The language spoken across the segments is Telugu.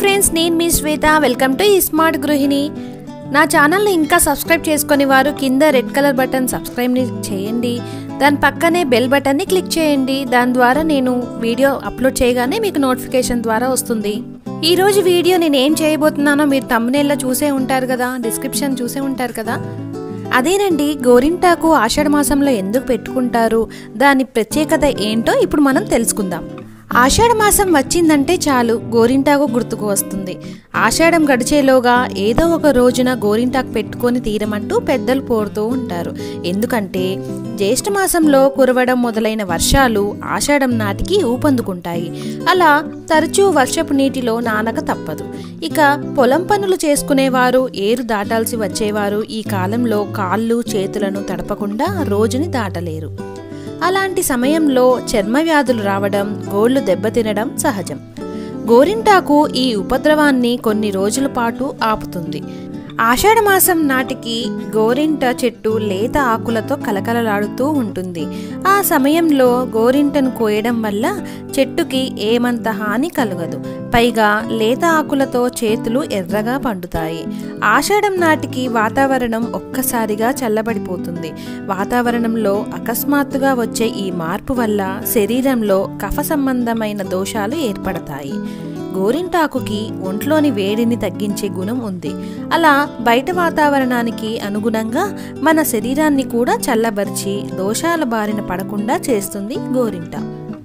ఫ్రెండ్స్ నేను మీ శ్వేత వెల్కమ్ టు ఈ స్మార్ట్ గృహిణి నా ఛానల్ని ఇంకా సబ్స్క్రైబ్ చేసుకుని వారు కింద రెడ్ కలర్ బటన్ సబ్స్క్రైబ్ని చేయండి దాని పక్కనే బెల్ బటన్ని క్లిక్ చేయండి దాని ద్వారా నేను వీడియో అప్లోడ్ చేయగానే మీకు నోటిఫికేషన్ ద్వారా వస్తుంది ఈ రోజు వీడియో నేను ఏం చేయబోతున్నానో మీరు తమ్మునేళ్ళ చూసే ఉంటారు కదా డిస్క్రిప్షన్ చూసే ఉంటారు కదా అదేనండి గోరింటాకు ఆషాఢ మాసంలో ఎందుకు పెట్టుకుంటారు దాని ప్రత్యేకత ఏంటో ఇప్పుడు మనం తెలుసుకుందాం ఆషాఢ మాసం వచ్చిందంటే చాలు గోరింటాకు గుర్తుకు వస్తుంది ఆషాఢం గడిచేలోగా ఏదో ఒక రోజున గోరింటాకు పెట్టుకొని తీరమంటూ పెద్దలు పోరుతూ ఉంటారు ఎందుకంటే జ్యేష్ఠ మాసంలో కురవడం మొదలైన వర్షాలు ఆషాఢం నాటికి ఊపందుకుంటాయి అలా తరచూ వర్షపు నీటిలో నానక తప్పదు ఇక పొలం పనులు చేసుకునేవారు ఏరు దాటాల్సి వచ్చేవారు ఈ కాలంలో కాళ్ళు చేతులను తడపకుండా రోజుని దాటలేరు అలాంటి సమయంలో చర్మ వ్యాధులు రావడం గోళ్లు దెబ్బతినడం సహజం గోరింటాకు ఈ ఉపద్రవాన్ని కొన్ని రోజుల పాటు ఆపుతుంది ఆషాఢమాసం నాటికి గోరింట చెట్టు లేత ఆకులతో కలకలలాడుతూ ఉంటుంది ఆ సమయంలో గోరింటను కోయడం వల్ల చెట్టుకి ఏమంత హాని కలగదు పైగా లేత ఆకులతో చేతులు ఎర్రగా పండుతాయి ఆషాఢం నాటికి వాతావరణం ఒక్కసారిగా చల్లబడిపోతుంది వాతావరణంలో అకస్మాత్తుగా వచ్చే ఈ మార్పు వల్ల శరీరంలో కఫ సంబంధమైన దోషాలు ఏర్పడతాయి గోరింటాకుకి ఒంట్లోని వేడిని తగ్గించే గుణం ఉంది అలా బయట వాతావరణానికి అనుగుణంగా మన శరీరాన్ని కూడా చల్లబరిచి దోషాల బారిన పడకుండా చేస్తుంది గోరింట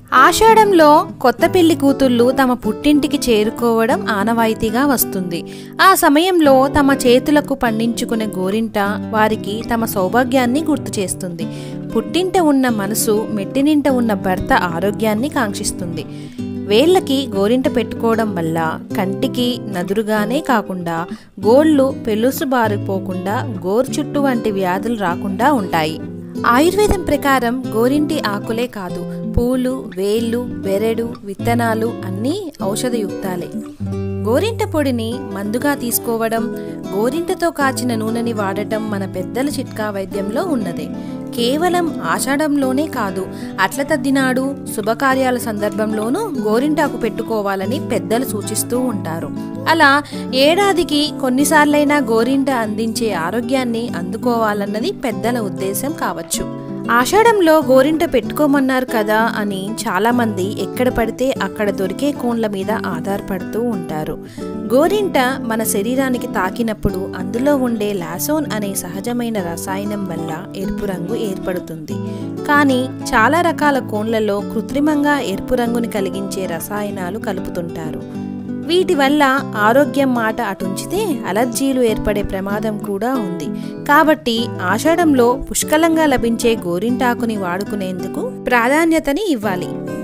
ఆషాఢంలో కొత్త పెళ్లి కూతుళ్ళు తమ పుట్టింటికి చేరుకోవడం ఆనవాయితీగా వస్తుంది ఆ సమయంలో తమ చేతులకు పండించుకునే గోరింట వారికి తమ సౌభాగ్యాన్ని గుర్తు చేస్తుంది పుట్టింట ఉన్న మనసు మెట్టినింట ఉన్న భర్త ఆరోగ్యాన్ని కాంక్షిస్తుంది వేళ్ళకి గోరింట పెట్టుకోవడం వల్ల కంటికి నదురుగానే కాకుండా గోళ్ళు పెలుసు బారిపోకుండా గోరు చుట్టు వంటి వ్యాధులు రాకుండా ఉంటాయి ఆయుర్వేదం ప్రకారం గోరింటి ఆకులే కాదు పూలు వేళ్ళు బెరడు విత్తనాలు అన్నీ ఔషధయుక్తాలే గోరింట పొడిని మందుగా తీసుకోవడం గోరింటతో కాచిన నూనెని వాడటం మన పెద్దల చిట్కా వైద్యంలో ఉన్నదే కేవలం ఆషాఢంలోనే కాదు అట్ల తద్దినాడు శుభకార్యాల సందర్భంలోనూ గోరింటాకు పెట్టుకోవాలని పెద్దలు సూచిస్తూ ఉంటారు అలా ఏడాదికి కొన్నిసార్లైనా గోరింట అందించే ఆరోగ్యాన్ని అందుకోవాలన్నది పెద్దల ఉద్దేశం కావచ్చు ఆషాఢంలో గోరింట పెట్టుకోమన్నారు కదా అని చాలామంది ఎక్కడ పడితే అక్కడ దొరికే కోన్ల మీద ఆధారపడుతూ ఉంటారు గోరింట మన శరీరానికి తాకినప్పుడు అందులో ఉండే లాసోన్ అనే సహజమైన రసాయనం వల్ల ఎరుపు రంగు ఏర్పడుతుంది కానీ చాలా రకాల కోన్లలో కృత్రిమంగా ఎరుపు రంగుని కలిగించే రసాయనాలు కలుపుతుంటారు వీటి వల్ల ఆరోగ్యం మాట అటుంచితే అలర్జీలు ఏర్పడే ప్రమాదం కూడా ఉంది కాబట్టి ఆషాఢంలో పుష్కలంగా లభించే గోరింటాకుని వాడుకునేందుకు ప్రాధాన్యతని ఇవ్వాలి